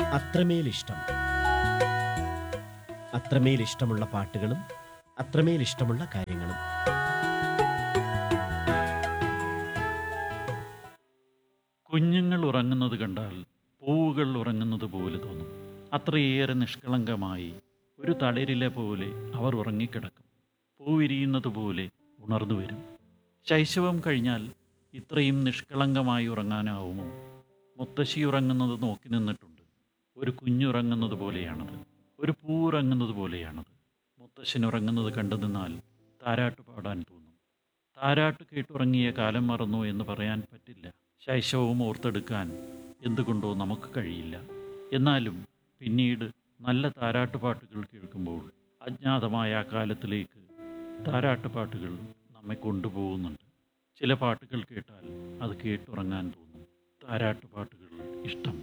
അത്രമേൽ ഇഷ്ടം അത്രമേൽ ഇഷ്ടമുള്ള പാട്ടുകളും അത്രമേൽ ഇഷ്ടമുള്ള കാര്യങ്ങളും കുഞ്ഞുങ്ങൾ ഉറങ്ങുന്നത് കണ്ടാൽ പൂവുകൾ ഉറങ്ങുന്നത് പോലെ തോന്നും അത്രയേറെ നിഷ്കളങ്കമായി ഒരു തളിരില പോലെ അവർ ഉറങ്ങിക്കിടക്കും പൂവിരിയുന്നത് പോലെ ഉണർന്നു വരും ശൈശവം കഴിഞ്ഞാൽ ഇത്രയും നിഷ്കളങ്കമായി ഉറങ്ങാനാവുമോ മുത്തശ്ശി ഉറങ്ങുന്നത് നോക്കി നിന്നിട്ടുണ്ട് ഒരു കുഞ്ഞുറങ്ങുന്നത് പോലെയാണത് ഒരു പൂ ഉറങ്ങുന്നത് പോലെയാണത് മുത്തശ്ശൻ ഉറങ്ങുന്നത് കണ്ടു നിന്നാൽ താരാട്ട് പാടാൻ തോന്നും താരാട്ട് കേട്ടുറങ്ങിയ കാലം മറന്നു എന്ന് പറയാൻ പറ്റില്ല ശൈശവവും ഓർത്തെടുക്കാൻ എന്തുകൊണ്ടോ നമുക്ക് കഴിയില്ല എന്നാലും പിന്നീട് നല്ല താരാട്ടുപാട്ടുകൾ കേൾക്കുമ്പോൾ അജ്ഞാതമായ ആ കാലത്തിലേക്ക് താരാട്ടുപാട്ടുകൾ നമ്മെ കൊണ്ടുപോകുന്നുണ്ട് ചില പാട്ടുകൾ കേട്ടാൽ അത് കേട്ടുറങ്ങാൻ തോന്നും താരാട്ടുപാട്ടുകൾ ഇഷ്ടം